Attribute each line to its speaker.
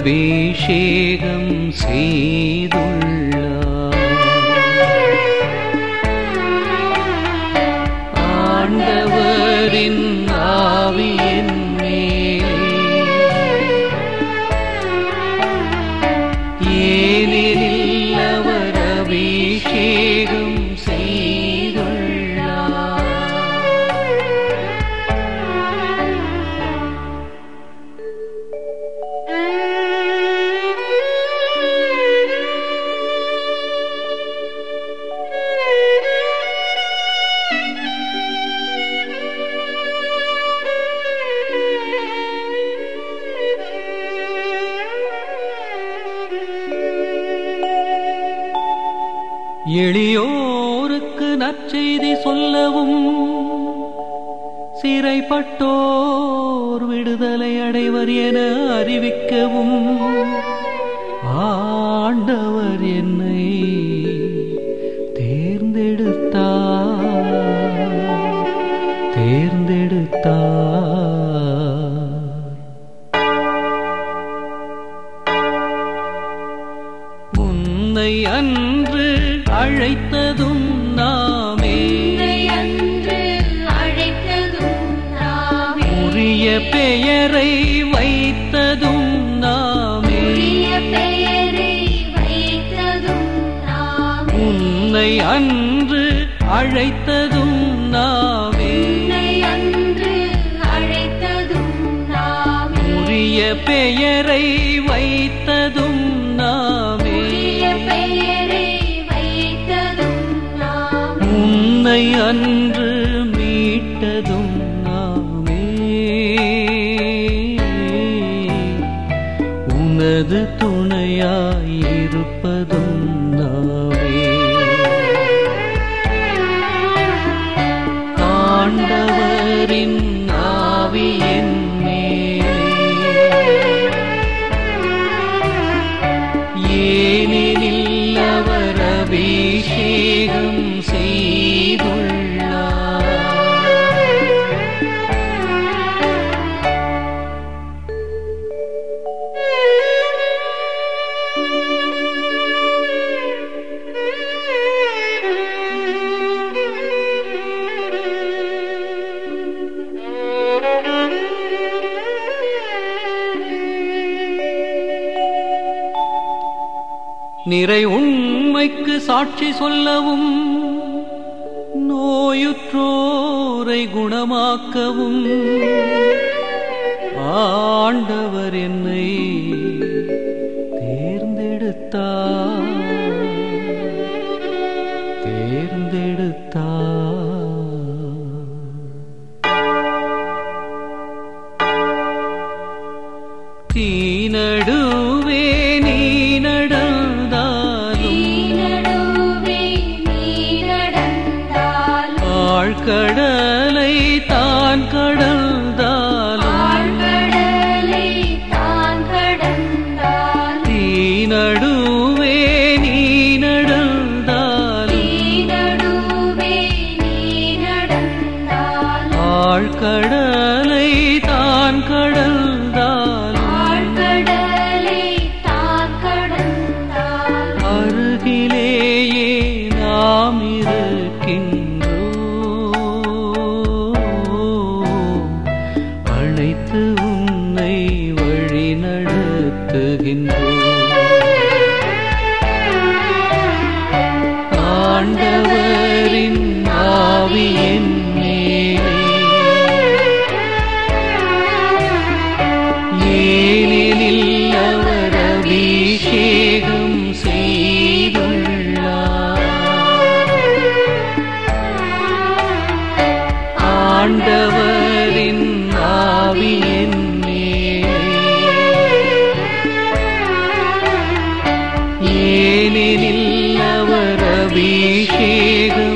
Speaker 1: அபிஷேகம் செய்துள்ளார் ஆண்டவரின் ஆவியின் ஏனெனில் அவர் அபிஷேகம் செய்துள்ளார் எளியோருக்கு நற்செய்தி சொல்லவும் சிறைப்பட்டோர் விடுதலை அடைவர் என அறிவிக்கவும் ஆண்டவர் என்னை தேர்ந்தெடுத்தார் தேர்ந்தெடுத்தார் உன்னை அன்று அழைத்ததும் நாமே
Speaker 2: உன்னை அன்று அழைத்ததும் நாமே
Speaker 1: உரிய பெயரை வைத்ததும் நாமே
Speaker 2: உரிய பெயரை வைத்ததும் நாமே
Speaker 1: உன்னை அன்று அழைத்ததும் நாமே
Speaker 2: உன்னை அன்று அழைத்ததும் நாமே
Speaker 1: உரிய பெயரை வைத்ததும் நாமே
Speaker 2: உரிய பெயரை வைத்ததும் நாமே
Speaker 1: உன்னை அன்று மீட்டதும் நாமே உனது துணையாயிருப்பதும் நாமே ஆண்டவரின் ஆவியின் ஏனெனில் அவர் அபிஷேகம் செய்துள்ளார் நிறை உண்மைக்கு சாட்சி சொல்லவும் நோயுற்றோரை குணமாக்கவும் ஆண்டவர் என்னை தேர்ந்தெடுத்தார் தேர்ந்தெடுத்தார் தீநடுவே நீ நடந்தாலும்
Speaker 2: நடுவே நீ நடந்தாலும்
Speaker 1: ஆழ்கடலை தான் கடந்தாலும்
Speaker 2: ஆழ்கடலை தான் கடந்தாலும்
Speaker 1: தீநடுவே நீ நடந்தாலும்
Speaker 2: நடுவே நீ நடந்தாலும்
Speaker 1: ஆழ்கடலை தான் கடந்தாலும்
Speaker 2: ஆழ்கடலை தான் கடந்தாலும்
Speaker 1: அருகிலேயே நாம் இருக்கின்றோம் அழைத்து உன்னை வழி நடத்துகின்றோம் ஆண்டவரின் ஆவியின் ஏனெனில் அவர் அபிஷேகம் செய்துள்ளார் ஆண்டவரின் ஆவியின் ஏனெனில் அவர் அபிஷேகம்